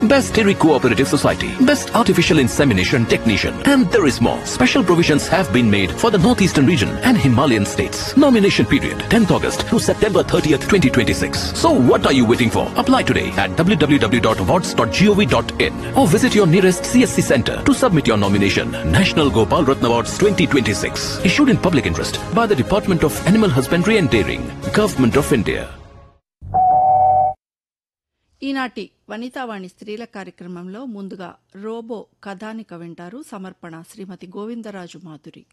Best Dairy Cooperative Society, Best Artificial Insemination Technician, and there is more. Special provisions have been made for the Northeastern region and Himalayan states. Nomination period 10th August to September 30th, 2026. So what are you waiting for? Apply today at www.awards.gov.in or visit your nearest CSC center to submit your nomination. National Gopal Ratna Awards 2026. Issued in public interest by the Department of Animal Husbandry and Dairying, Government of India. ఈనాటి వనితావాణి స్త్రీల కార్యక్రమంలో ముందుగా robo కథానిక వింటారు సమర్పణ శ్రీమతి గోవిందరాజు మాధురి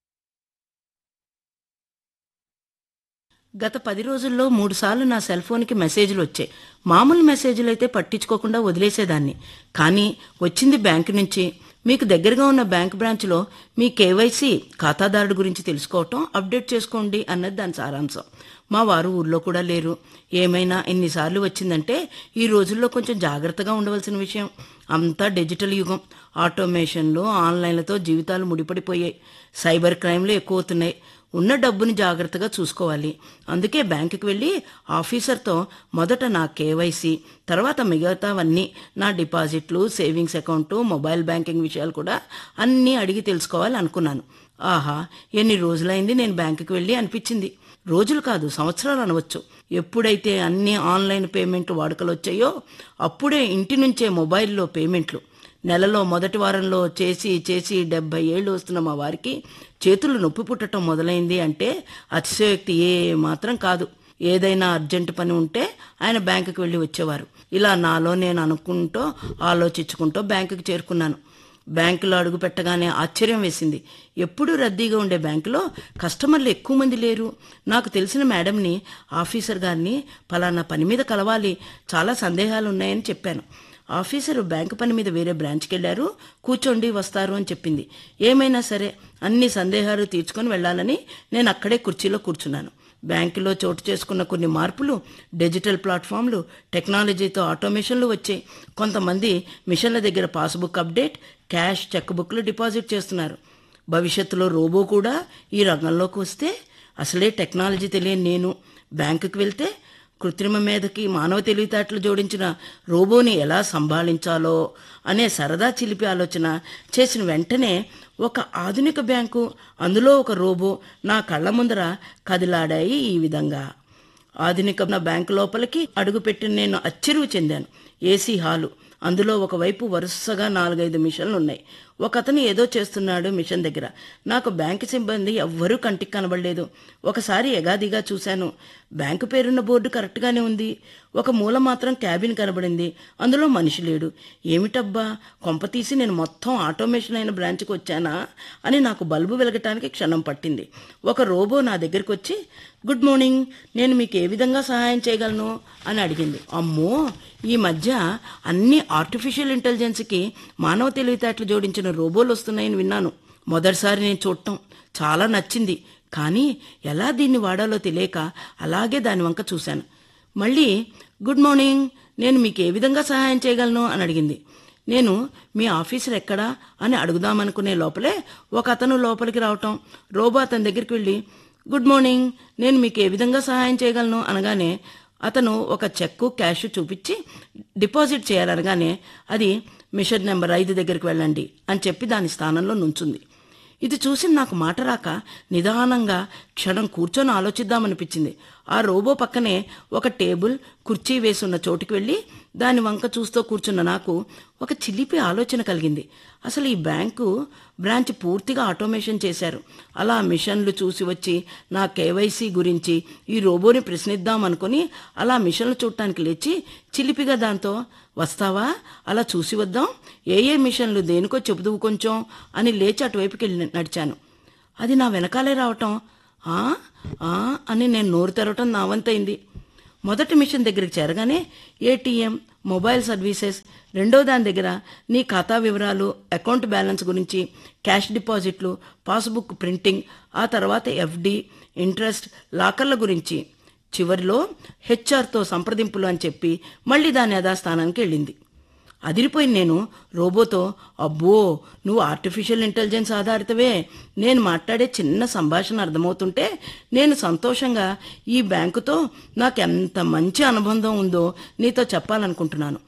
గత పది రోజుల్లో మూడుసార్లు నా సెల్ ఫోన్కి మెసేజ్లు వచ్చాయి మామూలు మెసేజ్లు అయితే పట్టించుకోకుండా వదిలేసేదాన్ని కానీ వచ్చింది బ్యాంకు నుంచి మీకు దగ్గరగా ఉన్న బ్యాంక్ బ్రాంచ్లో మీ కేవైసీ ఖాతాదారుడు గురించి తెలుసుకోవటం అప్డేట్ చేసుకోండి అన్నది దాని సారాంశం మా వారు ఊర్లో కూడా లేరు ఏమైనా ఎన్నిసార్లు వచ్చిందంటే ఈ రోజుల్లో కొంచెం జాగ్రత్తగా ఉండవలసిన విషయం అంతా డిజిటల్ యుగం ఆటోమేషన్లు ఆన్లైన్లతో జీవితాలు ముడిపడిపోయాయి సైబర్ క్రైమ్లు ఎక్కువ అవుతున్నాయి ఉన్న డబ్బుని జాగ్రత్తగా చూసుకోవాలి అందుకే బ్యాంకుకి వెళ్ళి ఆఫీసర్తో మొదట నా కేవైసీ తర్వాత మిగతావన్నీ నా డిపాజిట్లు సేవింగ్స్ అకౌంటు మొబైల్ బ్యాంకింగ్ విషయాలు కూడా అన్నీ అడిగి తెలుసుకోవాలి అనుకున్నాను ఆహా ఎన్ని రోజులైంది నేను బ్యాంకుకి వెళ్ళి అనిపించింది రోజులు కాదు సంవత్సరాలు అనవచ్చు ఎప్పుడైతే అన్ని ఆన్లైన్ పేమెంట్ వాడుకలు వచ్చాయో అప్పుడే ఇంటి నుంచే మొబైల్లో పేమెంట్లు నెలలో మొదటి వారంలో చేసి చేసి డెబ్బై ఏళ్ళు వస్తున్న మా వారికి చేతులు నొప్పి పుట్టడం మొదలైంది అంటే అతిశయోక్తి ఏ మాత్రం కాదు ఏదైనా అర్జెంట్ పని ఉంటే ఆయన బ్యాంకుకి వెళ్ళి వచ్చేవారు ఇలా నాలో నేను అనుకుంటూ ఆలోచించుకుంటూ బ్యాంకుకి చేరుకున్నాను బ్యాంకులో అడుగు పెట్టగానే ఆశ్చర్యం వేసింది ఎప్పుడూ రద్దీగా ఉండే బ్యాంకులో కస్టమర్లు ఎక్కువ మంది లేరు నాకు తెలిసిన మేడంని ఆఫీసర్ గారిని పలానా పని మీద కలవాలి చాలా సందేహాలు ఉన్నాయని చెప్పాను ఆఫీసరు బ్యాంకు పని మీద వేరే బ్రాంచ్కి వెళ్ళారు కూర్చోండి వస్తారు అని చెప్పింది ఏమైనా సరే అన్ని సందేహాలు తీర్చుకొని వెళ్ళాలని నేను అక్కడే కుర్చీలో కూర్చున్నాను బ్యాంకులో చోటు చేసుకున్న కొన్ని మార్పులు డిజిటల్ ప్లాట్ఫామ్లు టెక్నాలజీతో ఆటోమేషన్లు వచ్చాయి కొంతమంది మిషన్ల దగ్గర పాస్బుక్ అప్డేట్ క్యాష్ చెక్ బుక్లు డిపాజిట్ చేస్తున్నారు భవిష్యత్తులో రోబో కూడా ఈ రంగంలోకి వస్తే అసలే టెక్నాలజీ తెలియని నేను బ్యాంకుకి వెళ్తే కృత్రిమ మీదకి మానవ తెలివితేటలు జోడించిన రోబోని ఎలా సంభాళించాలో అనే సరదా చిలిపి ఆలోచన చేసిన వెంటనే ఒక ఆధునిక బ్యాంకు అందులో ఒక రోబో నా కళ్ళ ముందర కదిలాడాయి ఈ విధంగా ఆధునిక నా బ్యాంకు లోపలికి అడుగుపెట్టిన నేను అచ్చిరువు చెందాను ఏసీ హాలు అందులో ఒకవైపు వరుసగా నాలుగైదు మిషన్లు ఉన్నాయి ఒక అతను ఏదో చేస్తున్నాడు మిషన్ దగ్గర నాకు బ్యాంకు సిబ్బంది ఎవ్వరూ కంటికి కనబడలేదు ఒకసారి ఎగాదిగా చూశాను బ్యాంకు పేరున్న బోర్డు కరెక్ట్గానే ఉంది ఒక మూల మాత్రం క్యాబిన్ కనబడింది అందులో మనిషి లేడు ఏమిటబ్బా కొంప తీసి నేను మొత్తం ఆటోమేషన్ అయిన బ్రాంచ్కి వచ్చానా అని నాకు బల్బు వెలగటానికి క్షణం పట్టింది ఒక రోబో నా దగ్గరికి వచ్చి గుడ్ మార్నింగ్ నేను మీకు ఏ విధంగా సహాయం చేయగలను అని అడిగింది అమ్మో ఈ మధ్య అన్ని ఆర్టిఫిషియల్ ఇంటెలిజెన్స్కి మానవ తెలివితేటలు జోడించిన రోబోలు వస్తున్నాయని విన్నాను మొదటిసారి నేను చూడటం చాలా నచ్చింది కానీ ఎలా దీన్ని వాడాలో తెలియక అలాగే దాని వంక చూశాను మళ్ళీ గుడ్ మార్నింగ్ నేను మీకు ఏ విధంగా సహాయం చేయగలను అని అడిగింది నేను మీ ఆఫీసర్ ఎక్కడా అని అడుగుదామనుకునే లోపలే ఒక అతను లోపలికి రావటం రోబో అతని దగ్గరికి వెళ్ళి గుడ్ మార్నింగ్ నేను మీకు ఏ విధంగా సహాయం చేయగలను అనగానే అతను ఒక చెక్కు క్యాష్ చూపించి డిపాజిట్ చేయాలనగానే అది మిషన్ నెంబర్ ఐదు దగ్గరికి వెళ్ళండి అని చెప్పి దాని స్థానంలో నుంచుంది ఇది చూసి నాకు మాట రాక నిదానంగా క్షణం కూర్చొని ఆలోచిద్దామనిపించింది ఆ రోబో పక్కనే ఒక టేబుల్ కుర్చీ వేసున్న చోటుకి వెళ్ళి దాని వంక చూస్తూ కూర్చున్న నాకు ఒక చిలిపి ఆలోచన కలిగింది అసలు ఈ బ్యాంకు బ్రాంచ్ పూర్తిగా ఆటోమేషన్ చేశారు అలా మిషన్లు చూసి వచ్చి నా కేవైసీ గురించి ఈ రోబోని ప్రశ్నిద్దాం అనుకుని అలా మిషన్లు చూడటానికి లేచి చిలిపిగా దాంతో వస్తావా అలా చూసి వద్దాం ఏ ఏ మిషన్లు దేనికో చెబుదువు కొంచెం అని లేచి అటువైపుకి వెళ్ళి నడిచాను అది నా వెనకాలే రావటం ఆ ఆ అని నేను నోరు తెరవటం నా వంతైంది మొదటి మిషన్ దగ్గరికి చేరగానే ఏటీఎం మొబైల్ సర్వీసెస్ రెండో దాని దగ్గర నీ ఖాతా వివరాలు అకౌంట్ బ్యాలెన్స్ గురించి క్యాష్ డిపాజిట్లు పాస్బుక్ ప్రింటింగ్ ఆ తర్వాత ఎఫ్డి ఇంట్రెస్ట్ లాకర్ల గురించి చివరిలో హెచ్ఆర్తో సంప్రదింపులు అని చెప్పి మళ్ళీ దాని యథాస్థానానికి వెళ్ళింది అదిరిపోయింది నేను రోబోతో అబ్బో నువ్వు ఆర్టిఫిషియల్ ఇంటెలిజెన్స్ ఆధారితవే నేను మాట్లాడే చిన్న సంభాషణ అర్థమవుతుంటే నేను సంతోషంగా ఈ బ్యాంకుతో నాకు ఎంత మంచి అనుబంధం ఉందో నీతో చెప్పాలనుకుంటున్నాను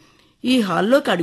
ఈ హాల్లోకి అడుగు